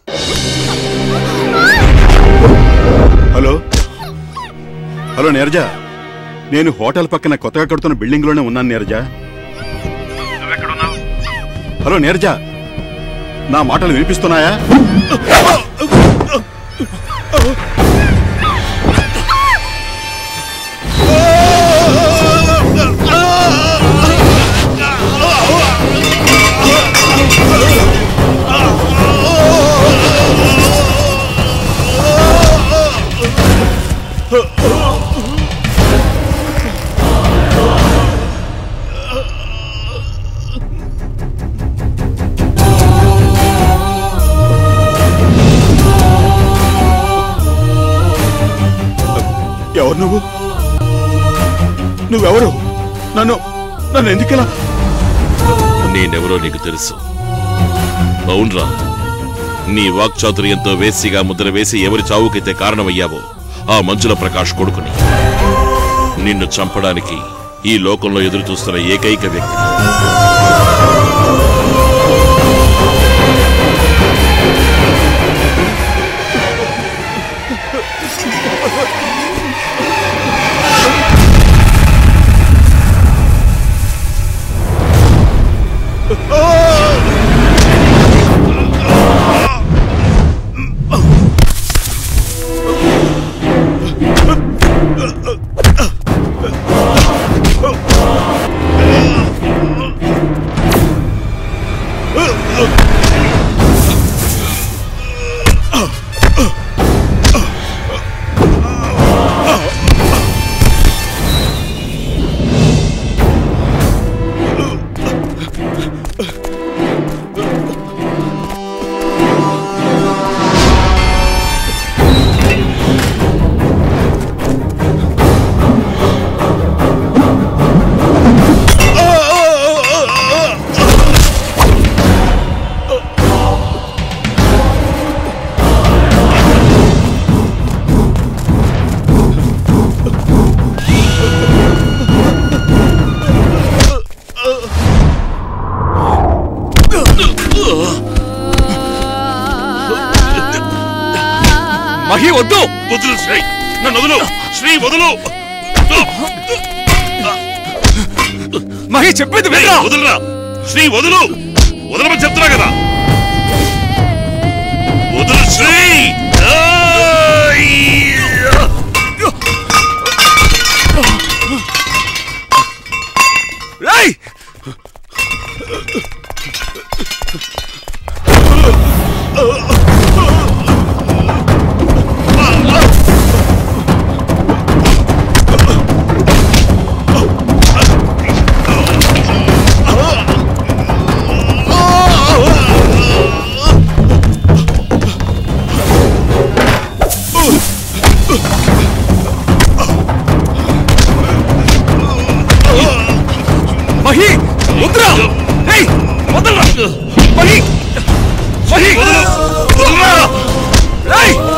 Hello hello Neeraja నేను hotel పక్కన కొత్తగా కడుతున్న బిల్డింగ్ లోనే ఉన్నాను నీరజ హలో నీరజ నా మాటలు వినిపిస్తున్నాయా ఎవరు నువ్వు నువ్వెవరు నన్ను నన్ను ఎందుకలా నేనెవరో నీకు తెలుసు అవునరా నీ వాక్చాతుర్యంతో వేసిగా ముద్ర వేసి ఎవరి చావుకైతే కారణమయ్యావో ఆ మంచుల ప్రకాష్ కొడుకుని నిన్ను చంపడానికి ఈ లోకంలో ఎదురు చూస్తున్న ఏకైక వ్యక్తి మహి వద్దు వదులు శ్రీ నన్ను వదులు శ్రీ వదులు మహి చెప్పేది ఏయ్, వినరా వదులురా శ్రీ వదులు వదలమని చెప్తున్నా కదా వదులు శ్రీ ఏయ్! రేయ్ మహి వద్దురా ఏయ్ వదలరా మహి మహి వదులు వదులురా రేయ్